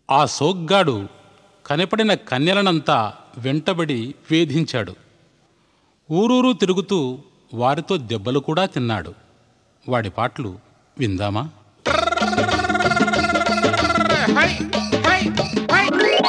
ఆ సోగ్గాడు కనపడిన కన్యలనంతా వెంటబడి వేధించాడు ఊరూరు తిరుగుతూ వారితో దెబ్బలు కూడా తిన్నాడు వాడి పాటలు విందామా హై హై హై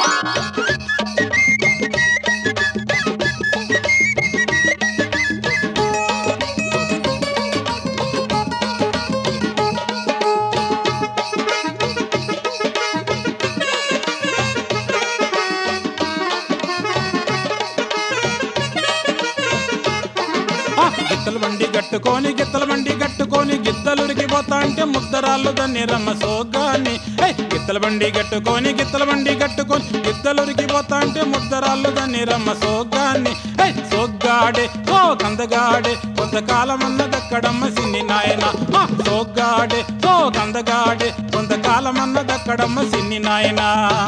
ఆ, గిత్తల బండి గట్టుకొని గిత్తల బండి గట్టుకొని గిద్దలురికి పోతా అంటే ముద్దరాళ్ళు దాన్ని రమ్మ సోగ్గాని ఏయ్, గిత్తల బండి గట్టుకొని గిత్తల బండి గట్టుకొని గిద్దలురికి పోతా అంటే ముద్దరాళ్ళు దాన్ని రమ్మ సోగ్గాని ఏయ్, సోగ్గాడే ఓ కందగాడే కొంతకాలం అన్నదక్కడమ్మ సిన్ని నాయన ఆ, సోగ్గాడే ఓ కందగాడే కొంతకాలం అన్నదక్కడమ్మ సిన్ని నాయనా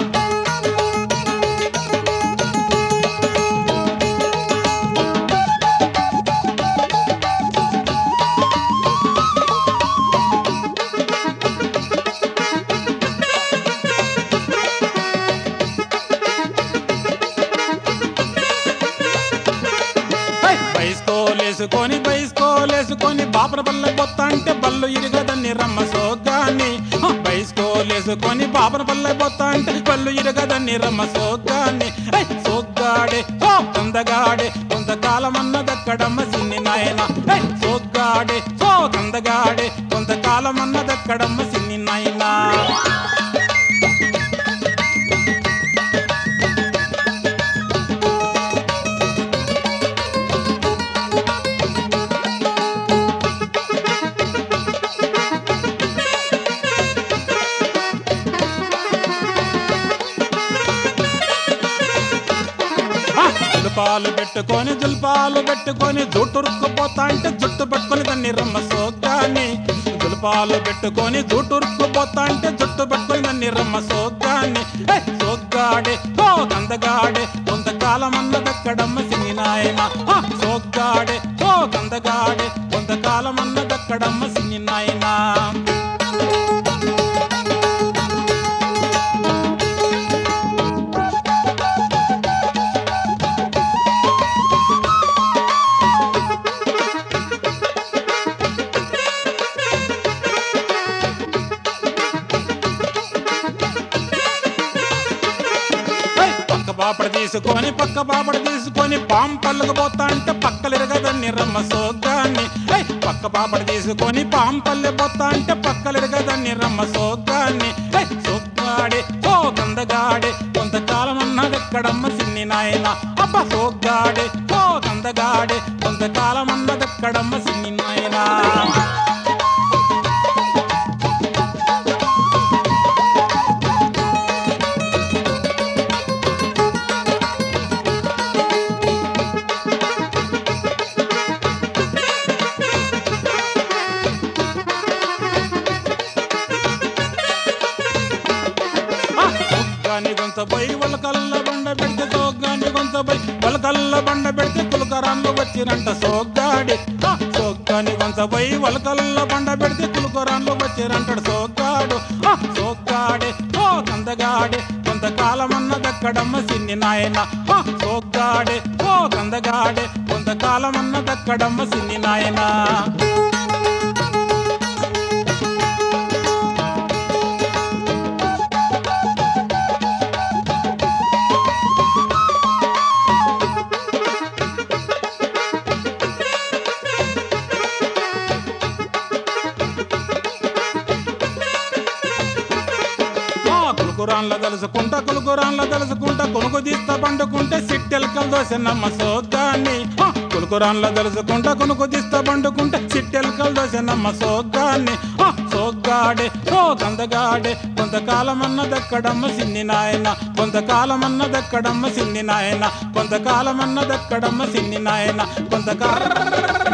హై! బైస్కోలేసుకొని బైస్కోలేసుకొని బాపర పల్లె పొత్త అంటే బల్లు ఇరగదని రమ్మ సోగ్గాని హ! బైస్కోలేసుకొని బాపర పల్లె పొత్త అంటే బల్లు ఇరగదని రమ్మ సోగ్గాని హై! సోగ్గాడే ఓ కందగాడే కొంతకాలం అన్నదక్కడమ్మ సిన్ని నాయన హై! సోగ్గాడే ఓ కందగాడే కొంతకాలం అన్నదక్కడమ్మ సిన్ని నాయనా ఆ, జులుపాలు పెట్టుకొని జుల్పాలు పెట్టుకొని జుట్టురుక్కుపోతా అంటే జుట్టు పట్టుకొని దాన్ని రమ్మ సోగ్గాని జులుపాలు పెట్టుకొని జుట్టురుక్కుపోతా అంటే జుట్టు పట్టుకొని దాన్ని రమ్మ సోగ్గాని ఏ, సోగ్గాడే ఓ కందగాడే కొంతకాలం అన్నదక్కడమ్మ సిన్ని నాయన ఆ, సోగ్గాడే ఓ కందగాడే కొంతకాలం అన్నదక్కడమ్మ సిన్ని నాయనా ఏయ్! పక్క పాపడ తీసుకొని పక్క పాపడ తీసుకొని పాంపల్లకు పోతా అంటే పక్కలిరగదని రమ్మ సోగ్గాన్ని ఏయ్! పక్క పాపడ తీసుకొని పాంపల్లె పోతా అంటే పక్కలిరగదని రమ్మ సోగ్గాన్ని ఏయ్! సోగ్గాడే ఓ కందగాడే కొంతకాలం అన్నదెక్కడమ్మ సిన్ని నాయన అబ్బ సోగ్గాడే ఓ కందగాడే కొంతకాలం అన్నదెక్కడమ్మ సిన్ని నాయనా సోగ్గాని గొంత పోయి వాళ్ళ కళ్ళ బండ పెడితే సోగ్గాని గొంత పోయి వాళ్ళ కళ్ళ బండ పెడితే కులకరాన్లు వచ్చిరంట సోగ్గాడి ఆ, సోగ్గాని గొంత పోయి వాళ్ళ కళ్ళ బండ పెడితే కులకరాన్లు వచ్చిరంటాడు సోగ్గాడు ఆ, సోగ్గాడే ఓ కందగాడే కొంతకాలం అన్నదక్కడమ్మ సిన్ని నాయన ఆ, సోగ్గాడే ఓ కందగాడే కొంతకాలం అన్నదక్కడమ్మ సిన్ని నాయనా ఆ కులుకురాన్ల దలుసుకుంటా కులుకురాన్ల దలుసుకుంటా కొనుకు తీస్తా పండుకుంటే సిట్టెలకలు దోసెన్నమ్మ సోగ్గాన్ని ఆ, కులుకురాన్ల దలుసుకుంటా కొనుకు తీస్తా పండుకుంటే సిట్టెలకలు దోసెన్నమ్మ సోగ్గాన్ని ఆ, సోగ్గాడే ఓ కందగాడే కొంతకాలం అన్నదక్కడమ్మ సిన్ని నాయన కొంతకాలం అన్నదక్కడమ్మ సిన్ని నాయన కొంతకాలం అన్నదక్కడమ్మ సిన్ని నాయన కొంతకాలం